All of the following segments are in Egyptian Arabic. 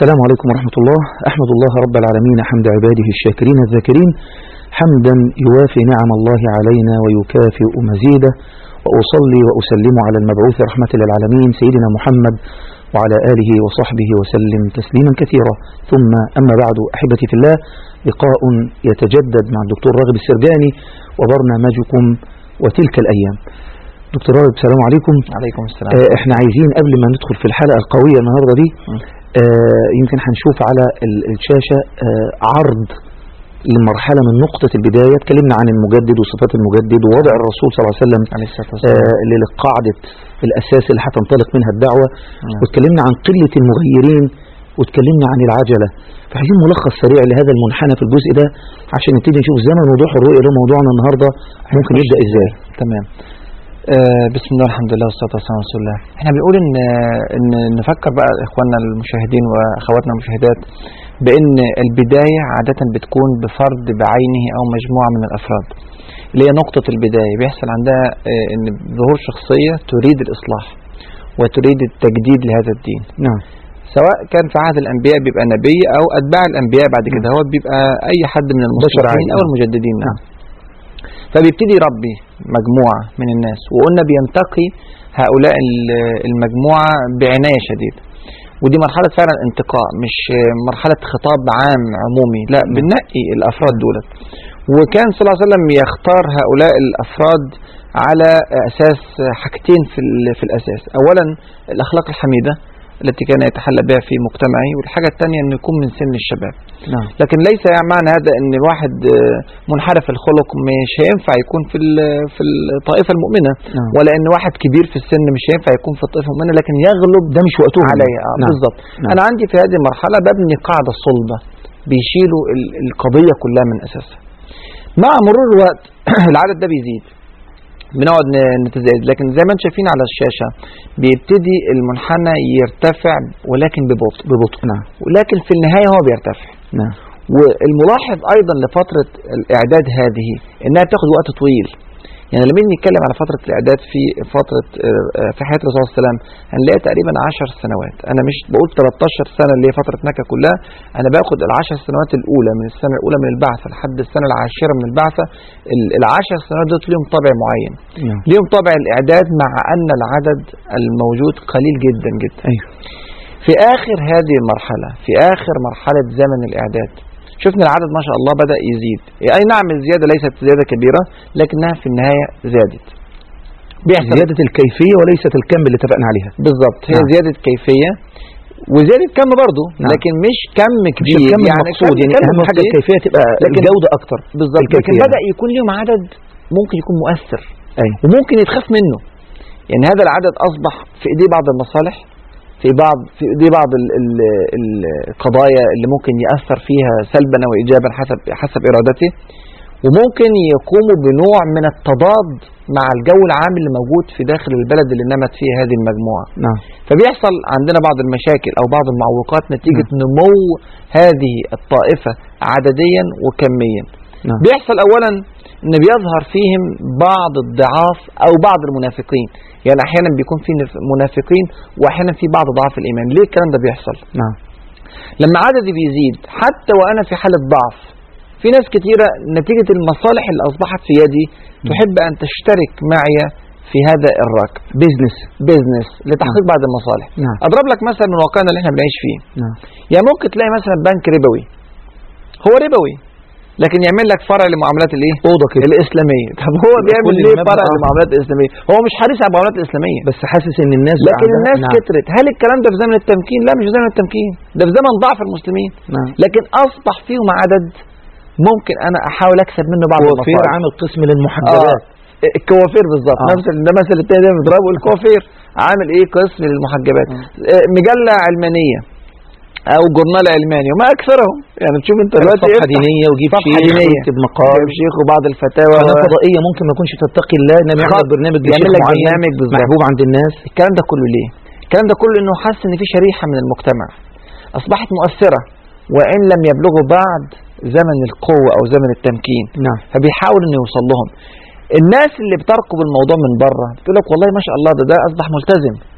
السلام عليكم ورحمة الله أحمد الله رب العالمين حمد عباده الشاكرين الذاكرين حمدا يوافي نعم الله علينا ويكافئ مزيده وأصلي وأسلم على المبعوث رحمة للعالمين سيدنا محمد وعلى آله وصحبه وسلم تسليما كثيرا ثم أما بعد أحبتي في الله لقاء يتجدد مع الدكتور راغب السرجاني وبرنامجكم وتلك الأيام دكتور راغب السلام عليكم عليكم السلام آه احنا عايزين قبل ما ندخل في الحلقة القوية النهاردة دي آه يمكن هنشوف على ال- الشاشة آه عرض لمرحلة من نقطة البداية اتكلمنا عن المجدد وصفات المجدد ووضع الرسول صلى الله عليه وسلم عليه الصلاة والسلام آه اللي لقاعدة الأساس اللي هتنطلق منها الدعوة نعم. واتكلمنا عن قلة المغيرين واتكلمنا عن العجلة فعايزين ملخص سريع لهذا المنحنى في الجزء ده عشان نبتدي نشوف زمن وضوح الرؤية اللي هو موضوعنا النهاردة ممكن يبدأ ازاي تمام آه بسم الله الحمد لله والصلاة والسلام على رسول الله احنا بنقول ان ان نفكر بقى اخواننا المشاهدين واخواتنا المشاهدات بان البداية عادة بتكون بفرد بعينه او مجموعة من الافراد اللي هي نقطة البداية بيحصل عندها آه ان ظهور شخصية تريد الاصلاح وتريد التجديد لهذا الدين نعم سواء كان في عهد الانبياء بيبقى نبي او اتباع الانبياء بعد كده هو بيبقى اي حد من المصلحين او عادي. المجددين نعم فبيبتدي يربي مجموعة من الناس وقلنا بينتقي هؤلاء ال- المجموعة بعناية شديدة ودي مرحلة فعلا انتقاء مش مرحلة خطاب عام عمومي لا بننقي الأفراد دولت وكان صلى الله عليه وسلم يختار هؤلاء الأفراد على أساس حاجتين في, ال- في الأساس أولا الأخلاق الحميدة التي كان يتحلى بها في مجتمعه والحاجة الثانية أنه يكون من سن الشباب نعم لكن ليس يعني معنى هذا ان الواحد آه، منحرف الخلق مش هينفع يكون في ال- في الطائفه المؤمنه نعم. ولا ان واحد كبير في السن مش هينفع يكون في الطائفه المؤمنه لكن يغلب ده مش وقتهم عليا آه نعم. بالظبط نعم. انا عندي في هذه المرحله ببني قاعده صلبه بيشيلوا ال- القضيه كلها من اساسها مع مرور الوقت العدد ده بيزيد بنقعد ن- نتزايد لكن زي ما انتم شايفين على الشاشه بيبتدي المنحنى يرتفع ولكن ببطء ببطء نعم ولكن في النهايه هو بيرتفع نعم والملاحظ ايضا لفتره الاعداد هذه انها بتاخد وقت طويل يعني لما نيجي نتكلم على فتره الاعداد في فتره آه، آه، في حياه الرسول صلى الله عليه وسلم هنلاقي تقريبا 10 سنوات انا مش بقول 13 سنه اللي هي فتره مكه كلها انا باخد العشر سنوات الاولى من السنه الاولى من البعثه لحد السنه العاشره من البعثه ال- العشر سنوات دول ليهم طابع معين نعم ليهم طابع الاعداد مع ان العدد الموجود قليل جدا جدا ايوه في آخر هذه المرحلة في آخر مرحلة زمن الإعداد شفنا العدد ما شاء الله بدأ يزيد أي نعم الزيادة ليست زيادة كبيرة لكنها في النهاية زادت بيحصل زيادة الكيفية وليست الكم اللي اتفقنا عليها بالظبط هي نعم. زيادة كيفية وزيادة كم برضه نعم. لكن مش كم مش كبير الكم يعني المقصود كم- يعني كم اهم حاجة بسيط. الكيفية تبقى لكن- الجودة اكتر بالظبط لكن الكيفية. بدأ يكون لهم عدد ممكن يكون مؤثر ايوه وممكن يتخاف منه يعني هذا العدد أصبح في إيديه بعض المصالح في بعض في إيديه بعض ال ال القضايا اللي ممكن يأثر فيها سلبا أو إيجابا حسب حسب إرادته وممكن يقوموا بنوع من التضاد مع الجو العام اللي موجود في داخل البلد اللي نمت فيه هذه المجموعة نعم فبيحصل عندنا بعض المشاكل أو بعض المعوقات نتيجة نمو هذه الطائفة عدديا وكميا نعم بيحصل اولا ان بيظهر فيهم بعض الضعاف او بعض المنافقين يعني احيانا بيكون في نف- منافقين واحيانا في بعض ضعف الايمان ليه الكلام ده بيحصل نعم لما عددي بيزيد حتى وانا في حاله ضعف في ناس كتيره نتيجه المصالح اللي اصبحت في يدي تحب ان تشترك معي في هذا الركب بيزنس بيزنس لتحقيق بعض المصالح نعم اضرب لك مثلا من واقعنا اللي احنا بنعيش فيه نعم يعني ممكن تلاقي مثلا بنك ربوي هو ربوي لكن يعمل لك فرع لمعاملات الايه اوضه كده الاسلاميه طب هو بيعمل كل ليه المبنى فرع آه. للمعاملات الاسلاميه هو مش حريص على المعاملات الاسلاميه بس حاسس ان الناس بقى لكن عندها- الناس نعم. كترت هل الكلام ده في زمن التمكين لا مش في زمن التمكين ده في زمن ضعف المسلمين نعم لكن اصبح فيهم عدد ممكن انا احاول اكسب منه بعض وفير المصالح عامل قسم آه. للمحجبات الكوافير بالظبط آه. نفس ده مثل التاني ده بنضربه الكوافير عامل ايه قسم للمحجبات آه، مجله علمانيه او جورنال علماني وما اكثرهم يعني تشوف انت دلوقتي صفحة افتح دينية وجيب صفحة شيخ دينية. ويكتب مقال جايب شيخ وبعض الفتاوى قناة فضائية ممكن ما يكونش تتقي الله انما يعمل خالص. برنامج يعمل بشيخ لك معين برنامج بالظبط. محبوب عند الناس الكلام ده كله ليه الكلام ده كله انه حاسس ان في شريحه من المجتمع اصبحت مؤثره وان لم يبلغوا بعد زمن القوه او زمن التمكين نعم فبيحاول انه يوصل لهم الناس اللي بترقب الموضوع من بره بتقول لك والله ما شاء الله ده ده اصبح ملتزم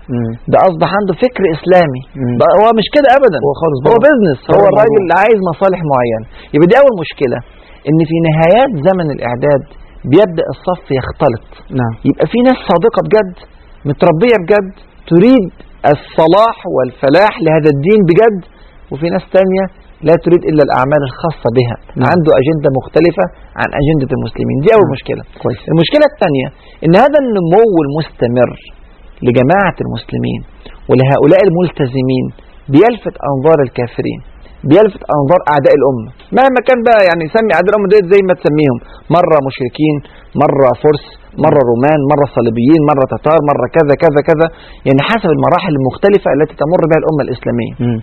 مم. ده اصبح عنده فكر اسلامي مم. ده هو مش كده ابدا هو خالص هو بره. بيزنس بره هو الموضوع. الراجل اللي عايز مصالح معينه يبقى دي اول مشكله ان في نهايات زمن الاعداد بيبدا الصف يختلط نعم يبقى في ناس صادقه بجد متربيه بجد تريد الصلاح والفلاح لهذا الدين بجد وفي ناس تانية لا تريد الا الاعمال الخاصه بها نعم. عنده اجنده مختلفه عن اجنده المسلمين دي اول نعم. مشكله كويس المشكلة الثانية ان هذا النمو المستمر لجماعة المسلمين ولهؤلاء الملتزمين بيلفت انظار الكافرين بيلفت انظار اعداء الامه مهما كان بقى يعني سمي اعداء الامه ديت زي ما تسميهم مره مشركين مره فرس مره رومان مره صليبيين مره تتار مره كذا كذا كذا يعني حسب المراحل المختلفه التي تمر بها الامه الاسلاميه مم.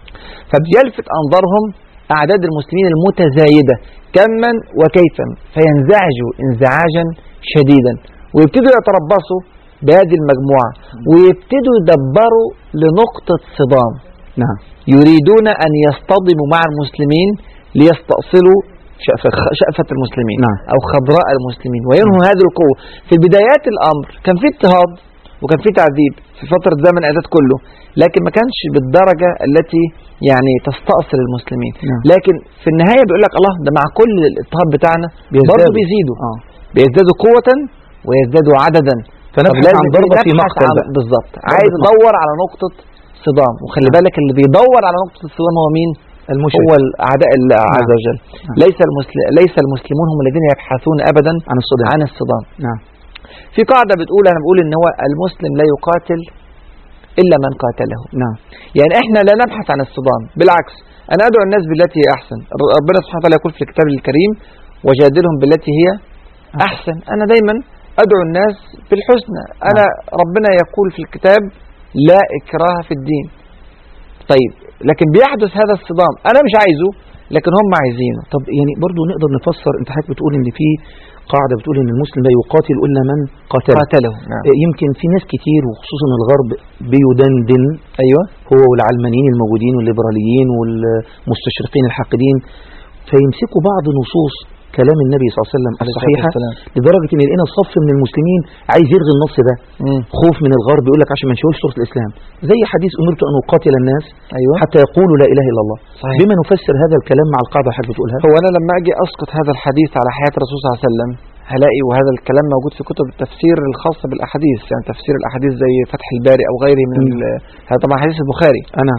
فبيلفت أنظارهم أعداد المسلمين المتزايدة كما وكيفا فينزعجوا انزعاجا شديدا ويبتدوا يتربصوا بهذه المجموعة ويبتدوا يدبروا لنقطة صدام نعم يريدون أن يصطدموا مع المسلمين ليستأصلوا شأفة, شأفة المسلمين نعم. أو خضراء المسلمين وينهوا هذه القوة في بدايات الأمر كان في اضطهاد وكان في تعذيب في فترة زمن الإعداد كله لكن ما كانش بالدرجة التي يعني تستأصل المسلمين نعم. لكن في النهاية بيقول لك الله ده مع كل الاضطهاد بتاعنا برضه بيزيدوا اه بيزدادوا قوة ويزدادوا عددا فنبحث طب لازم عن ضربة في نبحث مقتل عن- بقى. بالظبط عايز مقتل. يدور على نقطة صدام وخلي نعم. بالك اللي بيدور على نقطة الصدام هو مين؟ المشرك هو اعداء الله عز نعم. وجل نعم. ليس المسل... ليس المسلمون هم الذين يبحثون ابدا عن الصدام عن الصدام نعم في قاعدة بتقول انا بقول ان هو المسلم لا يقاتل الا من قاتله نعم يعني احنا لا نبحث عن الصدام بالعكس انا ادعو الناس بالتي هي احسن ر- ربنا سبحانه وتعالى يقول في الكتاب الكريم وجادلهم بالتي هي احسن انا دايما ادعو الناس بالحسنى انا ربنا يقول في الكتاب لا اكراه في الدين طيب لكن بيحدث هذا الصدام انا مش عايزه لكن هم عايزينه طب يعني برضو نقدر نفسر انت حضرتك بتقول ان في قاعدة بتقول ان المسلم لا يقاتل الا من قاتل قاتله نعم. يمكن في ناس كتير وخصوصا الغرب بيدندن ايوه هو والعلمانيين الموجودين والليبراليين والمستشرقين الحاقدين فيمسكوا بعض نصوص كلام النبي صلى الله عليه وسلم عليه الصلاة الصحيحة والسلام. لدرجة ان لقينا صف من المسلمين عايز يلغي النص ده مم. خوف من الغرب يقول لك عشان ما نشوفش صورة الإسلام زي حديث أمرت أن أقاتل الناس ايوه حتى يقولوا لا إله إلا الله صحيح. بما نفسر هذا الكلام مع القاعدة اللي حضرتك بتقولها هو انا لما اجي اسقط هذا الحديث على حياه الرسول صلى الله عليه وسلم هلاقي وهذا الكلام موجود في كتب التفسير الخاصه بالاحاديث يعني تفسير الاحاديث زي فتح الباري او غيره من مم. ال- هذا طبعا حديث البخاري أنا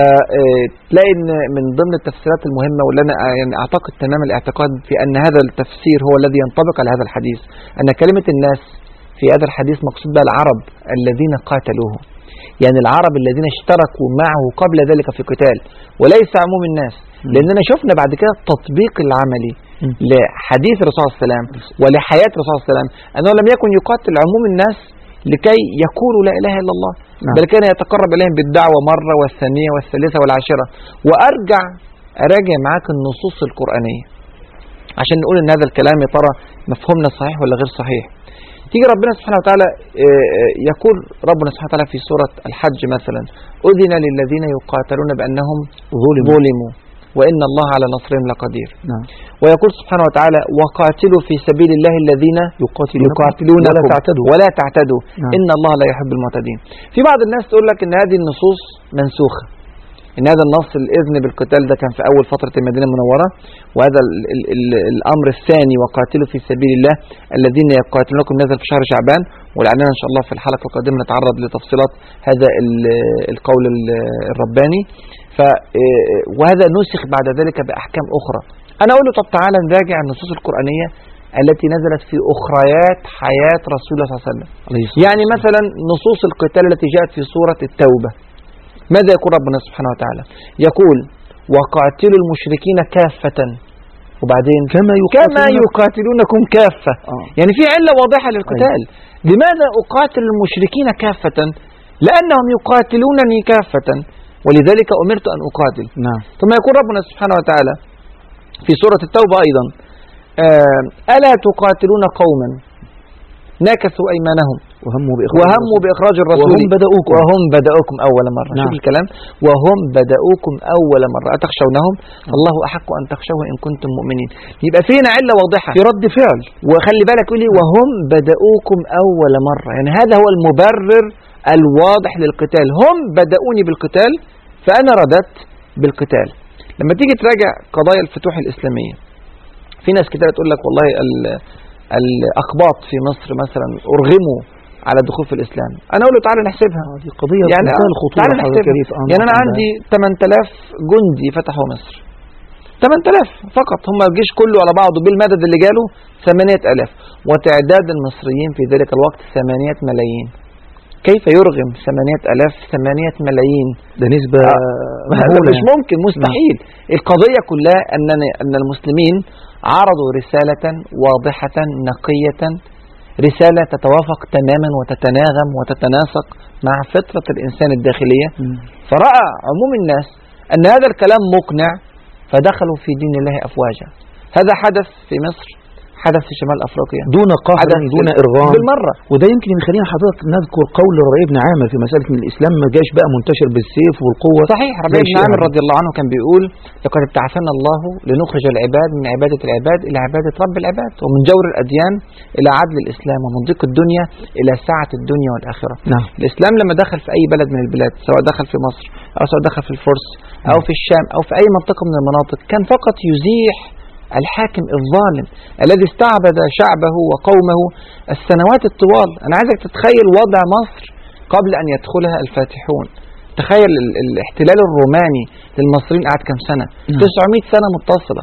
فتلاقي ان من ضمن التفسيرات المهمه واللي انا يعني اعتقد تمام الاعتقاد في ان هذا التفسير هو الذي ينطبق على هذا الحديث ان كلمه الناس في هذا الحديث مقصود بها العرب الذين قاتلوه يعني العرب الذين اشتركوا معه قبل ذلك في قتال وليس عموم الناس مم. لاننا شفنا بعد كده التطبيق العملي مم. لحديث الرسول صلى الله عليه وسلم ولحياه الرسول صلى الله عليه وسلم انه لم يكن يقاتل عموم الناس لكي يقولوا لا اله الا الله نعم. بل كان يتقرب اليهم بالدعوه مره والثانيه والثالثه والعاشره وارجع اراجع معاك النصوص القرانيه عشان نقول ان هذا الكلام يا ترى مفهومنا صحيح ولا غير صحيح تيجي ربنا سبحانه وتعالى آه، آه، يقول ربنا سبحانه وتعالى في سورة الحج مثلا أذن للذين يقاتلون بأنهم ظلموا ظلموا وإن الله على نصرهم لقدير نعم ويقول سبحانه وتعالى وقاتلوا في سبيل الله الذين يقاتلونكم يقاتلونكم ولا تعتدوا ولا تعتدوا نعم. إن الله لا يحب المعتدين في بعض الناس تقول لك إن هذه النصوص منسوخة إن هذا النص الإذن بالقتال ده كان في أول فترة المدينة المنورة وهذا ال ال ال الأمر الثاني وقاتلوا في سبيل الله الذين يقاتلونكم نزل في شهر شعبان ولعلنا إن شاء الله في الحلقة القادمة نتعرض لتفصيلات هذا ال- القول ال- الرباني ف آه، وهذا نسخ بعد ذلك بأحكام أخرى أنا أقول له طب تعالى نراجع النصوص القرآنية التي نزلت في أخريات حياة رسول الله صلى الله عليه وسلم عليه الصلاة يعني مثلا نصوص القتال التي جاءت في سورة التوبة ماذا يقول ربنا سبحانه وتعالى يقول وقاتلوا المشركين كافة وبعدين كما كما يقاتلون يقاتلونكم كافة آه. يعني في علة واضحة للقتال لماذا أقاتل المشركين كافة لأنهم يقاتلونني كافة ولذلك أمرت أن أقاتل نعم ثم يقول ربنا سبحانه وتعالى في سورة التوبة أيضا آه، ألا تقاتلون قوما نكثوا أيمانهم وهموا بإخراج وهموا بإخراج الرسول وهم بدأوكم. وهم بدأوكم أول مرة نعم. شوف الكلام وهم بدأوكم أول مرة أتخشونهم الله أحق أن تخشوه إن كنتم مؤمنين يبقى فينا علة واضحة في رد فعل وخلي بالك يقول لي وهم بدأوكم أول مرة يعني هذا هو المبرر الواضح للقتال هم بدأوني بالقتال فأنا رددت بالقتال لما تيجي تراجع قضايا الفتوح الإسلامية في ناس كتير تقول لك والله ال- الأقباط في مصر مثلا أرغموا على الدخول في الإسلام أنا أقول له تعالى نحسبها دي قضية يعني منتهى آه، الخطورة تعالى حضرتك نحسبها. يا ريت. آه، يعني أنا نعم. عندي 8000 جندي فتحوا مصر 8000 فقط هم الجيش كله على بعضه بالمدد اللي جاله 8000 وتعداد المصريين في ذلك الوقت 8 ملايين كيف يرغم 8000 8 ملايين ده نسبة هذا مهولة مش ممكن مستحيل القضية كلها أن أن المسلمين عرضوا رسالة واضحة نقية رسالة تتوافق تماما وتتناغم وتتناسق مع فطرة الإنسان الداخلية مم. فرأى عموم الناس أن هذا الكلام مقنع فدخلوا في دين الله أفواجا هذا حدث في مصر حدث في شمال أفريقيا دون قهر حدث دون في- إرغام بالمرة وده يمكن يخلينا حضرتك نذكر قول ربيع بن عامر في مسألة ان الإسلام ما جاش بقى منتشر بالسيف والقوة صحيح ربيع زي بن شيء عامر عام. رضي الله عنه كان بيقول لقد ابتعثنا الله لنخرج العباد من عبادة العباد إلى عبادة رب العباد ومن جور الأديان إلى عدل الإسلام ومن ضيق الدنيا إلى سعة الدنيا والآخرة نعم الإسلام لما دخل في أي بلد من البلاد سواء دخل في مصر أو سواء دخل في الفرس أو في الشام أو في أي منطقة من المناطق كان فقط يزيح الحاكم الظالم الذي استعبد شعبه وقومه السنوات الطوال أنا عايزك تتخيل وضع مصر قبل أن يدخلها الفاتحون تخيل ال- الاحتلال الروماني للمصريين قعد كم سنة نعم. 900 سنة متصلة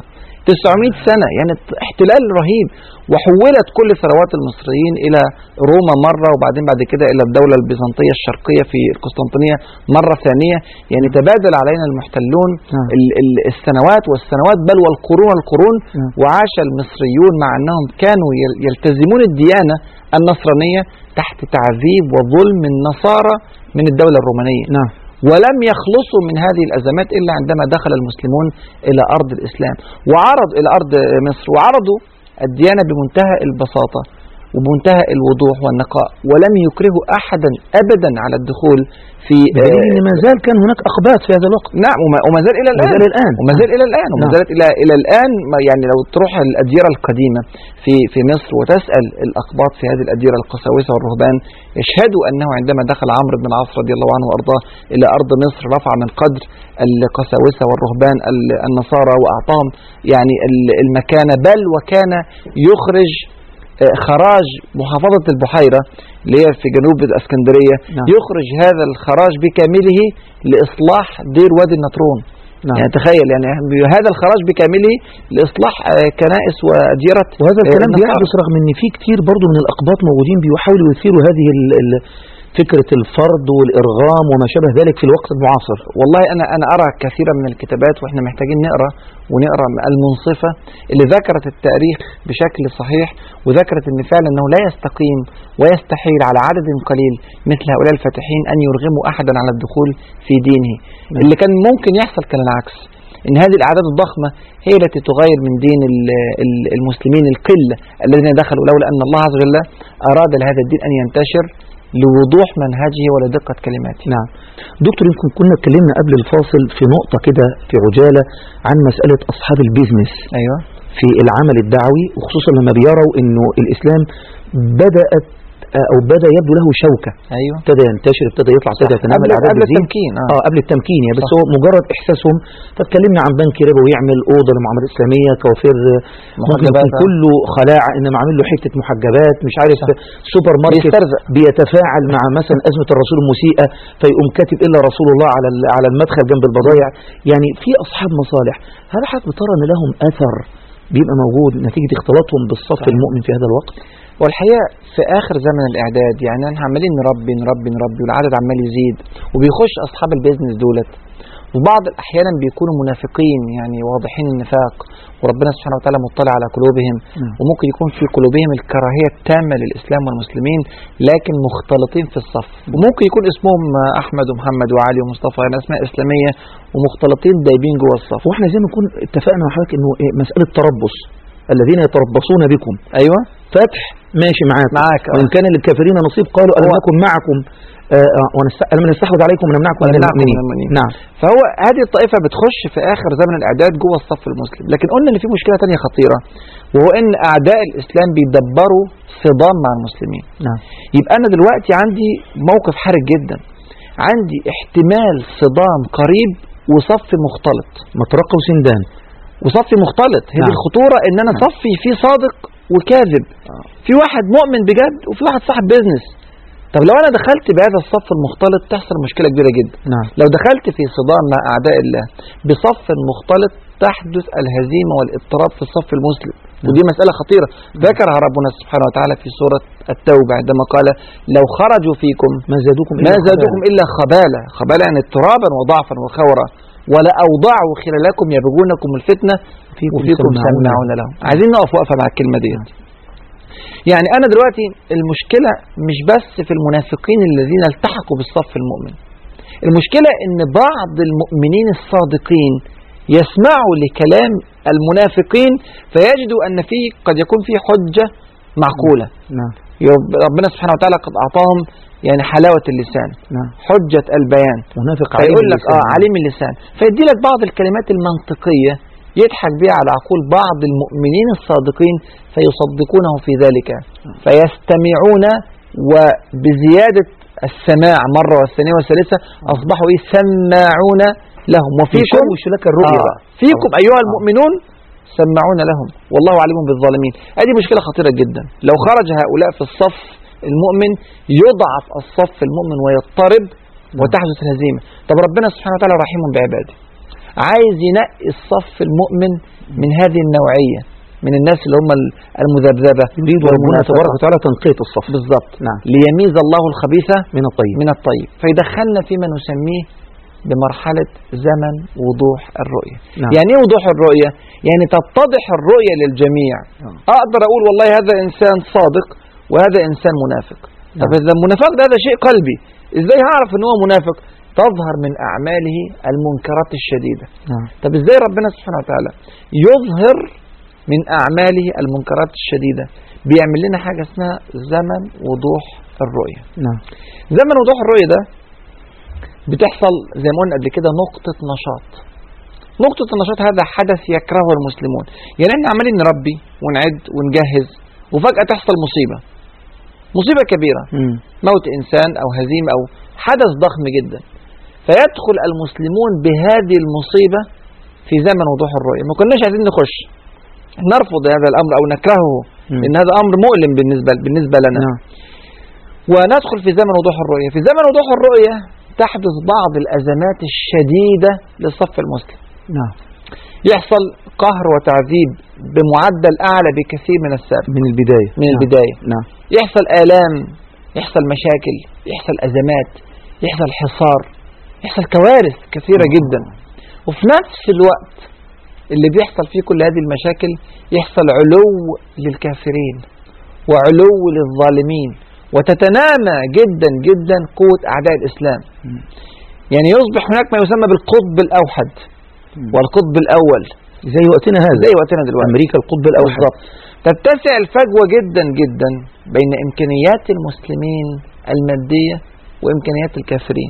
900 سنة يعني احتلال رهيب وحولت كل ثروات المصريين إلى روما مرة وبعدين بعد كده إلى الدولة البيزنطية الشرقية في القسطنطينية مرة ثانية يعني تبادل علينا المحتلون نعم. ال- ال- السنوات والسنوات بل والقرون القرون نعم. وعاش المصريون مع أنهم كانوا يل- يلتزمون الديانة النصرانية تحت تعذيب وظلم النصارى من الدولة الرومانية نعم ولم يخلصوا من هذه الأزمات إلا عندما دخل المسلمون إلى أرض الإسلام وعرض إلى أرض مصر وعرضوا الديانة بمنتهى البساطة وبمنتهى الوضوح والنقاء ولم يكرهوا أحدا أبدا على الدخول في بدليل آه، ان ما زال كان هناك أقباط في هذا الوقت نعم وما, وما زال الى الان وما زال الآن. وما زال الى الان وما نعم. زالت الى الى الان ما- يعني لو تروح الاديره القديمه في في مصر وتسال الاقباط في هذه الاديره القساوسه والرهبان يشهدوا انه عندما دخل عمرو بن العاص رضي الله عنه وارضاه الى ارض مصر رفع من قدر القساوسه والرهبان ال- النصارى واعطاهم يعني ال- المكانه بل وكان يخرج آه، خراج محافظة البحيرة اللي هي في جنوب الاسكندرية نعم. يخرج هذا الخراج بكامله لإصلاح دير وادي النطرون نعم. يعني تخيل يعني هذا الخراج بكامله لإصلاح آه، كنائس وأديرة وهذا آه، الكلام النصارى. بيحدث رغم ان في كتير برضو من الأقباط موجودين بيحاولوا يثيروا هذه ال ال فكرة الفرض والإرغام وما شابه ذلك في الوقت المعاصر والله أنا أنا أرى كثيرا من الكتابات وإحنا محتاجين نقرأ ونقرأ المنصفة اللي ذكرت التاريخ بشكل صحيح وذكرت أن فعلا أنه لا يستقيم ويستحيل على عدد قليل مثل هؤلاء الفاتحين أن يرغموا أحدا على الدخول في دينه نعم. اللي كان ممكن يحصل كان العكس ان هذه الاعداد الضخمه هي التي تغير من دين ال- ال- المسلمين القله الذين دخلوا لولا ان الله عز وجل اراد لهذا الدين ان ينتشر لوضوح منهجه ولدقه كلماته. نعم دكتور يمكن كنا اتكلمنا قبل الفاصل في نقطة كده في عجالة عن مسألة أصحاب البيزنس ايوه في العمل الدعوي وخصوصا لما بيروا انه الاسلام بدأت او بدا يبدو له شوكه ايوه ابتدى ينتشر ابتدى يطلع ابتدى صح. يتنامى قبل الاعداد قبل بتزيد. التمكين اه, اه قبل التمكين يعني بس صح. هو مجرد احساسهم فاتكلمنا عن بنك ربوي يعمل اوضه للمعاملات الاسلاميه كوافير ممكن يكون محجبات، آه. كله خلاعه انما عامل له حته محجبات مش عارف صح. سوبر ماركت بيسترزق بيتفاعل مع مثلا ازمه الرسول المسيئه فيقوم كاتب الا رسول الله على ال- على المدخل جنب البضائع يعني في اصحاب مصالح هل حضرتك بترى ان لهم اثر بيبقى موجود نتيجه اختلاطهم بالصف صحيح. المؤمن في هذا الوقت والحقيقه في اخر زمن الاعداد يعني احنا عمالين نربي نربي نربي والعدد عمال يزيد وبيخش اصحاب البيزنس دولت وبعض الاحيانا بيكونوا منافقين يعني واضحين النفاق وربنا سبحانه وتعالى مطلع على قلوبهم نعم. وممكن يكون في قلوبهم الكراهيه التامه للاسلام والمسلمين لكن مختلطين في الصف وممكن يكون اسمهم احمد ومحمد وعلي ومصطفى يعني اسماء اسلاميه ومختلطين دايبين جوه الصف واحنا زي ما نكون اتفقنا مع حضرتك انه إيه مساله تربص الذين يتربصون بكم ايوه فتح ماشي معاك معاك آه. وإن كان للكافرين نصيب قالوا ألم هو- نكن معكم آه، آه، ونست- ألم نستحوذ عليكم ونمنعكم من ونمنعكم من المؤمنين المؤمنين. نعم فهو هذه الطائفة بتخش في آخر زمن الإعداد جوه الصف المسلم لكن قلنا إن في مشكلة تانية خطيرة وهو إن أعداء الإسلام بيدبروا صدام مع المسلمين نعم يبقى أنا دلوقتي عندي موقف حرج جدا عندي احتمال صدام قريب وصف مختلط مطرقة وسندان وصف مختلط هي نعم. دي الخطورة إن أنا نعم. صفي فيه صادق وكاذب في واحد مؤمن بجد وفي واحد صاحب بيزنس طب لو أنا دخلت بهذا الصف المختلط تحصل مشكلة كبيرة جدا نعم لو دخلت في صدام مع أعداء الله بصف مختلط تحدث الهزيمة والاضطراب في الصف المسلم ودي مسألة خطيرة ذكرها ربنا سبحانه وتعالى في سورة التوبة عندما قال لو خرجوا فيكم ما زادوكم ما إلا زادوكم خبالا. إلا خبالة خبالة يعني اضطرابا وضعفا وخورا ولا أوضعوا خلالكم يبغونكم الفتنة فيكم وفيكم سماعون سماعون لهم عايزين نقف وقفة مع الكلمة دي يعني أنا دلوقتي المشكلة مش بس في المنافقين الذين التحقوا بالصف المؤمن المشكلة إن بعض المؤمنين الصادقين يسمعوا لكلام المنافقين فيجدوا أن فيه قد يكون فيه حجة معقولة نعم يب- ربنا سبحانه وتعالى قد أعطاهم يعني حلاوة اللسان نعم حجة البيان منافق عليم فيقول لك اللسان. اه عليم اللسان فيدي لك بعض الكلمات المنطقية يضحك بها على عقول بعض المؤمنين الصادقين فيصدقونه في ذلك فيستمعون وبزيادة السماع مرة والثانية والثالثة أصبحوا إيه سماعون لهم وفيكم يشوش لك الرؤية آه بقى. فيكم آه. أيها آه. المؤمنون سمعون لهم والله عليم بالظالمين هذه مشكلة خطيرة جدا لو خرج هؤلاء في الصف المؤمن يضعف الصف المؤمن ويضطرب وتحدث الهزيمة طب ربنا سبحانه وتعالى رحيم بعباده عايز ينقي الصف المؤمن من هذه النوعية من الناس اللي هم المذبذبة يريد ربنا والمنافقة. تبارك وتعالى تنقية الصف بالضبط نعم ليميز الله الخبيث من الطيب من الطيب فيدخلنا فيما نسميه بمرحلة زمن وضوح الرؤية نعم. يعني ايه وضوح الرؤية يعني تتضح الرؤية للجميع نعم. اقدر اقول والله هذا انسان صادق وهذا انسان منافق طب نعم. اذا المنافق ده هذا شيء قلبي ازاي هعرف ان هو منافق تظهر من اعماله المنكرات الشديدة نعم طب ازاي ربنا سبحانه وتعالى يظهر من اعماله المنكرات الشديدة بيعمل لنا حاجة اسمها زمن وضوح الرؤية نعم زمن وضوح الرؤية ده بتحصل زي ما قلنا قبل كده نقطة نشاط نقطة النشاط هذا حدث يكرهه المسلمون يعني احنا عمالين نربي ونعد ونجهز وفجأة تحصل مصيبة مصيبة كبيرة مم. موت إنسان أو هزيمة أو حدث ضخم جدا فيدخل المسلمون بهذه المصيبة في زمن وضوح الرؤية ما كناش عايزين نخش نرفض هذا الأمر أو نكرهه مم. لأن هذا أمر مؤلم بالنسبة بالنسبة لنا نعم وندخل في زمن وضوح الرؤية في زمن وضوح الرؤية تحدث بعض الأزمات الشديدة للصف المسلم نعم يحصل قهر وتعذيب بمعدل أعلى بكثير من السابق من البداية من نعم. البداية نعم يحصل آلام يحصل مشاكل يحصل أزمات يحصل حصار يحصل كوارث كثيرة جدا وفي نفس الوقت اللي بيحصل فيه كل هذه المشاكل يحصل علو للكافرين وعلو للظالمين وتتنامى جدا جدا قوة أعداء الإسلام مم. يعني يصبح هناك ما يسمى بالقطب الأوحد مم. والقطب الأول زي وقتنا هذا زي وقتنا دلوقتي أمريكا القطب الأوحد بالضبط تتسع الفجوة جدا جدا بين إمكانيات المسلمين المادية وإمكانيات الكافرين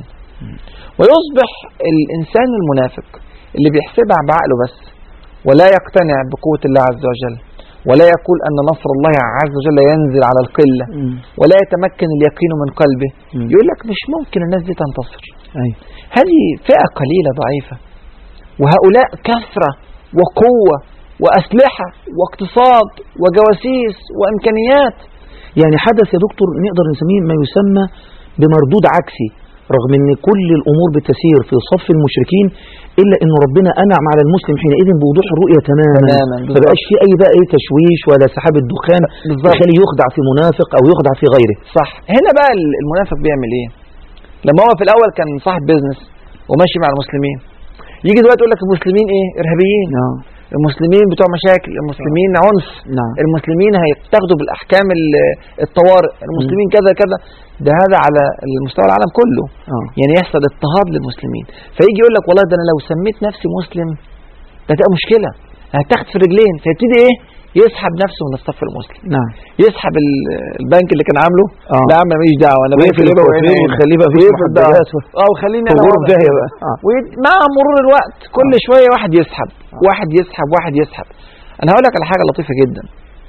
ويصبح الإنسان المنافق اللي بيحسبها بعقله بس ولا يقتنع بقوة الله عز وجل ولا يقول أن نصر الله عز وجل ينزل على القلة مم. ولا يتمكن اليقين من قلبه مم. يقول لك مش ممكن الناس دي تنتصر أي هذه فئة قليلة ضعيفة وهؤلاء كثرة وقوة وأسلحة واقتصاد وجواسيس وإمكانيات يعني حدث يا دكتور نقدر نسميه ما يسمى بمردود عكسي رغم ان كل الامور بتسير في صف المشركين الا ان ربنا انعم على المسلم حينئذ بوضوح الرؤيه تماما تماماً، ما بالضبط. بقاش في اي بقى ايه تشويش ولا سحاب الدخان بالضبط. يخليه يخدع في منافق او يخدع في غيره صح هنا بقى المنافق بيعمل ايه لما هو في الاول كان صاحب بيزنس وماشي مع المسلمين يجي دلوقتي يقول لك المسلمين ايه ارهابيين نعم المسلمين بتوع مشاكل المسلمين عنف نعم المسلمين هيتاخدوا بالاحكام ال- الطوارئ المسلمين كذا كذا ده هذا على المستوى العالم كله اه يعني يحصل اضطهاد للمسلمين فيجي يقول لك والله ده انا لو سميت نفسي مسلم ده تبقى مشكله هتاخد في الرجلين فيبتدي ايه يسحب نفسه من الصف المسلم نعم يسحب ال- البنك اللي كان عامله اه لا يا عم ماليش دعوه انا ويقفل بنك الكوافير وعيني- ويخليه بقى فيه ويقفل ده. محددات اه وخليني انا وغرف واضح داهية كده. بقى اه ومع مرور الوقت كل شويه واحد يسحب واحد يسحب واحد يسحب انا هقول لك على حاجه لطيفه جدا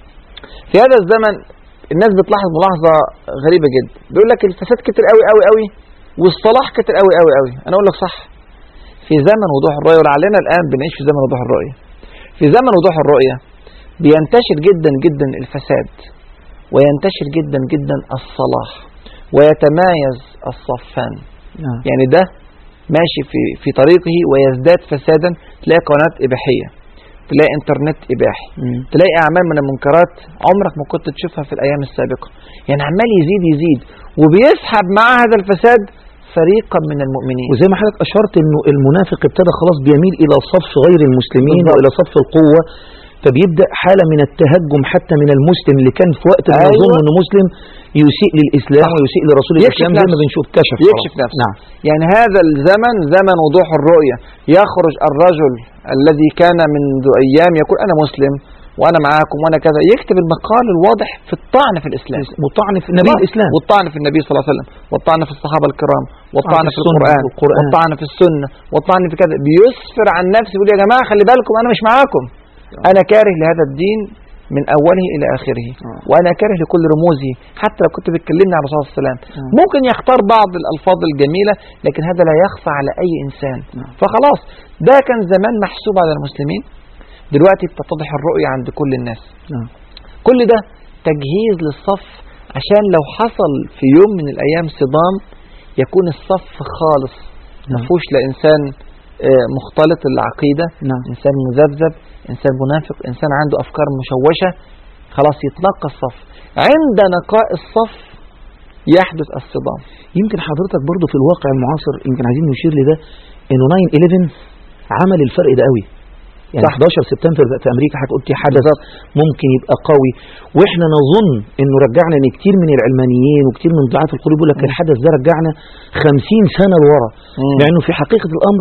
في هذا الزمن الناس بتلاحظ ملاحظه غريبه جدا بيقول لك الفساد كتير قوي قوي قوي والصلاح كتير قوي قوي قوي انا اقول لك صح في زمن وضوح الرؤيه ولعلنا الان بنعيش في زمن وضوح الرؤيه في زمن وضوح الرؤيه بينتشر جدا جدا الفساد وينتشر جدا جدا الصلاح ويتمايز الصفان نعم يعني ده ماشي في في طريقه ويزداد فسادا تلاقي قنوات إباحية تلاقي انترنت إباحي مم. تلاقي أعمال من المنكرات عمرك ما كنت تشوفها في الأيام السابقة يعني عمال يزيد يزيد وبيسحب مع هذا الفساد فريقا من المؤمنين وزي ما حضرتك اشرت انه المنافق ابتدى خلاص بيميل الى صف غير المسلمين بالضبط. والى صف القوه فبيبدا حاله من التهجم حتى من المسلم اللي كان في وقت ما أيوة. يظن انه مسلم يسيء للاسلام صح. ويسيء لرسول يكشف الاسلام زي ما نفسه. بنشوف كشف يكشف خلاص. نفسه نعم يعني هذا الزمن زمن وضوح الرؤية يخرج الرجل الذي كان منذ أيام يقول أنا مسلم وأنا معاكم وأنا كذا يكتب المقال الواضح في الطعن في الإسلام وطعن في نبي خلاص. الاسلام والطعن في النبي صلى الله عليه وسلم والطعن في الصحابة الكرام والطعن في في السنة القرآن والقرآن. والطعن في السنة والطعن في كذا بيسفر عن نفسه يقول يا جماعة خلي بالكم أنا مش معاكم أنا كاره لهذا الدين من أوله إلى آخره آه. وأنا كاره لكل رموزه حتى لو كنت بتكلمني عن الرسول صلى الله عليه وسلم آه. ممكن يختار بعض الألفاظ الجميلة لكن هذا لا يخفى على أي إنسان نعم. فخلاص ده كان زمان محسوب على المسلمين دلوقتي بتتضح الرؤية عند كل الناس نعم. كل ده تجهيز للصف عشان لو حصل في يوم من الأيام صدام يكون الصف خالص ما نعم. فيهوش لا إنسان آه، مختلط العقيدة نعم إنسان مذبذب إنسان منافق إنسان عنده أفكار مشوشة خلاص يتنقى الصف عند نقاء الصف يحدث الصدام يمكن حضرتك برضو في الواقع المعاصر يمكن عايزين نشير لده انه 9/11 عمل الفرق ده قوي يعني صح. 11 سبتمبر في امريكا حضرتك قلتي حدث ممكن يبقى قوي واحنا نظن انه رجعنا ان كتير من العلمانيين وكتير من ضعاف القلوب يقول لك مم. الحدث ده رجعنا 50 سنه لورا لانه في حقيقه الامر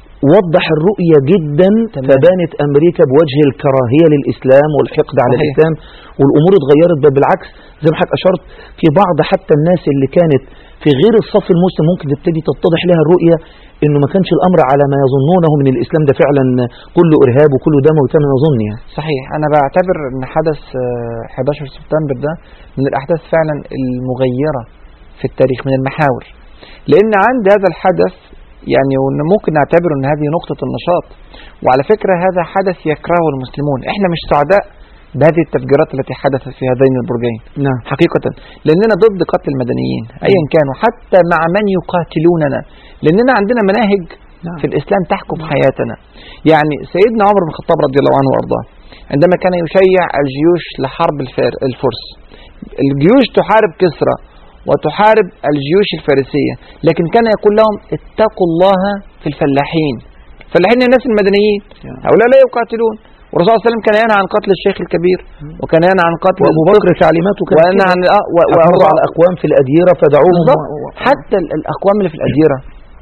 وضح الرؤية جدا تمام. فبانت أمريكا بوجه الكراهية للإسلام والحقد على صحيح. الإسلام والأمور اتغيرت بل بالعكس زي ما حضرتك أشرت في بعض حتى الناس اللي كانت في غير الصف المسلم ممكن تبتدي تتضح لها الرؤية إنه ما كانش الأمر على ما يظنونه من الإسلام ده فعلا كله إرهاب وكله دم وكان يظن يعني صحيح أنا بعتبر أن حدث آه، 11 سبتمبر ده من الأحداث فعلا المغيرة في التاريخ من المحاور لأن عند هذا الحدث يعني وإن ممكن نعتبر أن هذه نقطة النشاط وعلى فكرة هذا حدث يكرهه المسلمون إحنا مش سعداء بهذه التفجيرات التي حدثت في هذين البرجين نعم حقيقة لأننا ضد قتل المدنيين أيا كانوا حتى مع من يقاتلوننا لأننا عندنا مناهج نعم. في الإسلام تحكم حياتنا يعني سيدنا عمر بن الخطاب رضي الله عنه وأرضاه عندما كان يشيع الجيوش لحرب الفار- الفرس الجيوش تحارب كسرى وتحارب الجيوش الفارسية لكن كان يقول لهم اتقوا الله في الفلاحين الفلاحين الناس المدنيين نعم. هؤلاء لا يقاتلون والرسول صلى الله عليه وسلم كان ينهى عن قتل الشيخ الكبير وكان ينهى عن قتل وأبو بكر تعليماته كانت وأنا كده. عن آه و- حافظوا و- على أقوام في الأديرة فدعوهم بالضبط و- و- حتى ال- الأقوام اللي في الأديرة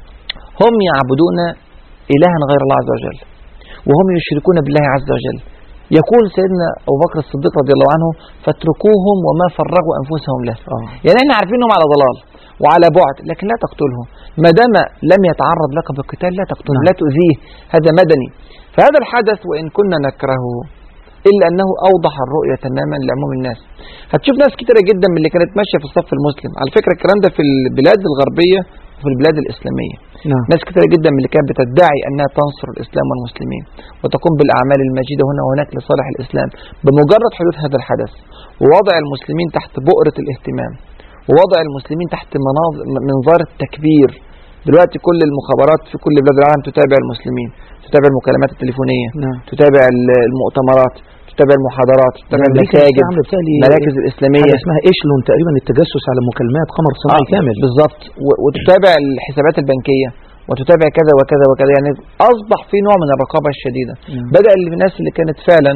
هم يعبدون إلها غير الله عز وجل وهم يشركون بالله عز وجل يقول سيدنا أبو بكر الصديق رضي الله عنه فاتركوهم وما فرغوا أنفسهم له آه. يعني احنا عارفين انهم على ضلال وعلى بعد لكن لا تقتله ما دام لم يتعرض لك بالقتال لا تقتله نعم. لا تؤذيه هذا مدني فهذا الحدث وإن كنا نكرهه إلا أنه أوضح الرؤية تماما لعموم الناس هتشوف ناس كتيرة جدا من اللي كانت ماشية في الصف المسلم على فكرة الكلام ده في البلاد الغربية وفي البلاد الإسلامية نعم ناس كتيرة جدا من اللي كانت بتدعي أنها تنصر الإسلام والمسلمين وتقوم بالأعمال المجيدة هنا وهناك لصالح الإسلام بمجرد حدوث هذا الحدث ووضع المسلمين تحت بؤرة الاهتمام ووضع المسلمين تحت مناظ- منظار التكبير دلوقتي كل المخابرات في كل بلاد العالم تتابع المسلمين تتابع المكالمات التليفونية نعم تتابع ال- المؤتمرات تتابع المحاضرات تتابع أمريكا المساجد عاملة بتهيألي المراكز الإسلامية حاجة اسمها إيشلون تقريبا التجسس على مكالمات قمر صناعي آه، كامل بالظبط و- وتتابع الحسابات البنكية وتتابع كذا وكذا وكذا يعني أصبح في نوع من الرقابة الشديدة نعم. بدأ الناس اللي كانت فعلا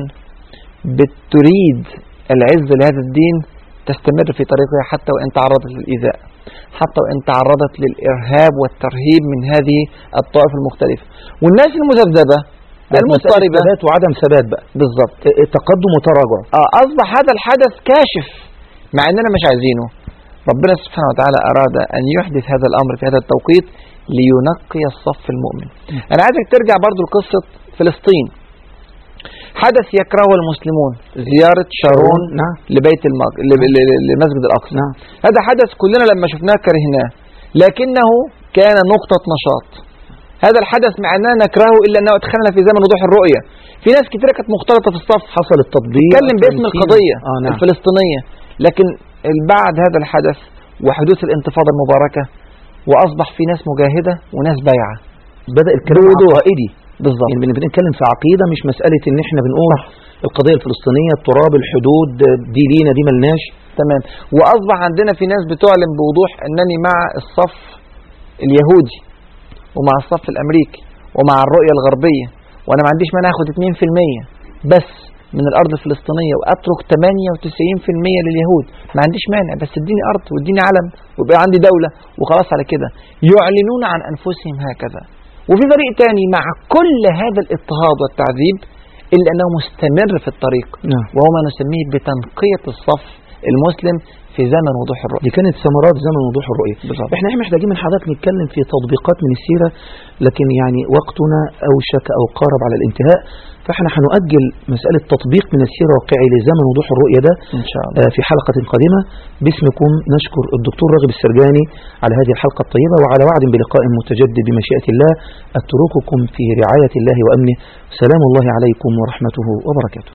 بتريد العز لهذا الدين تستمر في طريقها حتى وإن تعرضت للإيذاء حتى وإن تعرضت للإرهاب والترهيب من هذه الطائف المختلفة والناس المذبذبة بقت مسألة المضطربة ثبات وعدم ثبات بقى بالظبط اه، تقدم وتراجع آه أصبح هذا الحدث كاشف مع أننا مش عايزينه ربنا سبحانه وتعالى أراد أن يحدث هذا الأمر في هذا التوقيت لينقي الصف المؤمن أنا عايزك ترجع برضو لقصة فلسطين حدث يكرهه المسلمون زيارة شارون نعم لبيت المق... ل- ل- ل- لمسجد الأقصى نعم هذا حدث كلنا لما شفناه كرهناه لكنه كان نقطة نشاط هذا الحدث مع أننا نكرهه إلا أنه أدخلنا في زمن وضوح الرؤية في ناس كتيرة كانت مختلطة في الصف حصل التطبيق تتكلم باسم ونسينا. القضية اه نعم الفلسطينية لكن بعد هذا الحدث وحدوث الانتفاضة المباركة وأصبح في ناس مجاهدة وناس بايعة بدأ الكلام بوضوح. عقائدي بالظبط يعني بن- بنتكلم في عقيدة مش مسألة ان احنا بنقول القضية الفلسطينية التراب الحدود دي لينا دي ملناش تمام وأصبح عندنا في ناس بتعلن بوضوح أنني مع الصف اليهودي ومع الصف الأمريكي ومع الرؤية الغربية وأنا ما عنديش مانع أخد 2% بس من الأرض الفلسطينية وأترك 98% لليهود ما عنديش مانع بس اديني أرض واديني علم ويبقى عندي دولة وخلاص على كده يعلنون عن أنفسهم هكذا وفي فريق تاني مع كل هذا الاضطهاد والتعذيب إلا أنه مستمر في الطريق نعم وهو ما نسميه بتنقية الصف المسلم في زمن وضوح الرؤية دي كانت ثمرات زمن وضوح الرؤية بالظبط احنا محتاجين من حضرتك نتكلم في تطبيقات من السيرة لكن يعني وقتنا أوشك أو قارب على الانتهاء فاحنا هنؤجل مسألة تطبيق من السيرة واقعي لزمن وضوح الرؤية ده إن شاء الله آه، في حلقة قادمة باسمكم نشكر الدكتور راغب السرجاني على هذه الحلقة الطيبة وعلى وعد بلقاء متجدد بمشيئة الله أترككم في رعاية الله وأمنه سلام الله عليكم ورحمته وبركاته